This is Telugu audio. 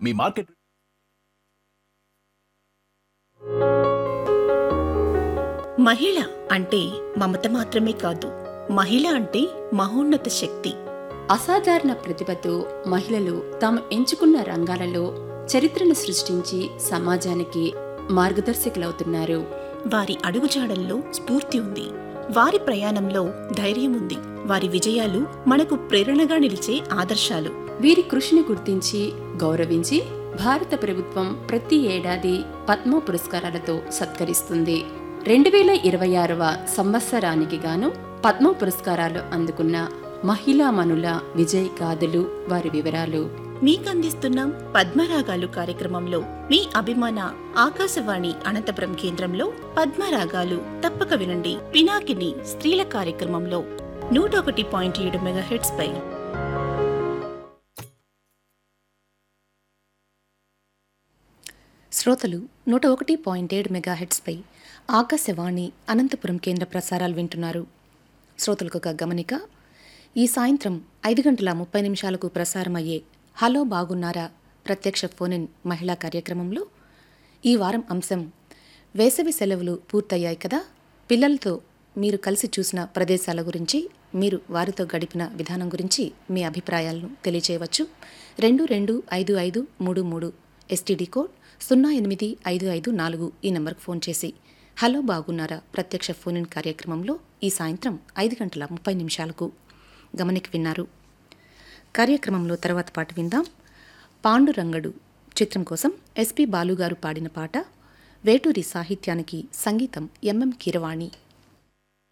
మీ మార్కెట్ మహిళ అంటే మమత మాత్రమే కాదు మహిళ అంటే మహోన్నత శక్తి అసాధారణ ప్రతిభతో మహిళలు తాము ఎంచుకున్న రంగాలలో చరిత్రను సృష్టించి సమాజానికి మార్గదర్శకులవుతున్నారు వారి అడుగుజాడల్లో స్ఫూర్తి ఉంది వారి ప్రయాణంలో ధైర్యం ఉంది వారి విజయాలు మనకు ప్రేరణగా నిలిచే ఆదర్శాలు వీరి కృషిని గుర్తించి గౌరవించి భారత ప్రభుత్వం ప్రతి ఏడాది పద్మ పురస్కారాలతో సత్కరిస్తుంది రెండు వేల ఇరవై ఆరవ సంవత్సరానికి గాను పద్మ పురస్కారాలు అందుకున్న మహిళామణుల విజయ్ గాథలు వారి వివరాలు మీకందిస్తున్నాం పద్మరాగాలు కార్యక్రమంలో మీ అభిమాన ఆకాశవాణి అనంతపురం కేంద్రంలో పద్మరాగాలు తప్పక వినండి పినాకిని స్త్రీల కార్యక్రమంలో నూట ఒకటి పాయింట్ ఏడు మెగాహెట్స్ పై శ్రోతలు నూట ఒకటి పాయింట్ ఏడు మెగాహెట్స్పై ఆకాశవాణి అనంతపురం కేంద్ర ప్రసారాలు వింటున్నారు శ్రోతలకు ఒక గమనిక ఈ సాయంత్రం ఐదు గంటల ముప్పై నిమిషాలకు ప్రసారమయ్యే హలో బాగున్నారా ప్రత్యక్ష ఫోన్ మహిళా కార్యక్రమంలో ఈ వారం అంశం వేసవి సెలవులు పూర్తయ్యాయి కదా పిల్లలతో మీరు కలిసి చూసిన ప్రదేశాల గురించి మీరు వారితో గడిపిన విధానం గురించి మీ అభిప్రాయాలను తెలియచేయవచ్చు రెండు రెండు ఐదు ఐదు మూడు మూడు ఎస్టీడీ కోడ్ సున్నా ఎనిమిది ఐదు ఐదు నాలుగు ఈ నెంబర్కు ఫోన్ చేసి హలో బాగున్నారా ప్రత్యక్ష ఫోన్ ఇన్ కార్యక్రమంలో ఈ సాయంత్రం ఐదు గంటల ముప్పై నిమిషాలకు గమనికి విన్నారు కార్యక్రమంలో తర్వాత పాట విందాం పాండురంగడు చిత్రం కోసం ఎస్పి బాలుగారు పాడిన పాట వేటూరి సాహిత్యానికి సంగీతం ఎంఎం కీరవాణి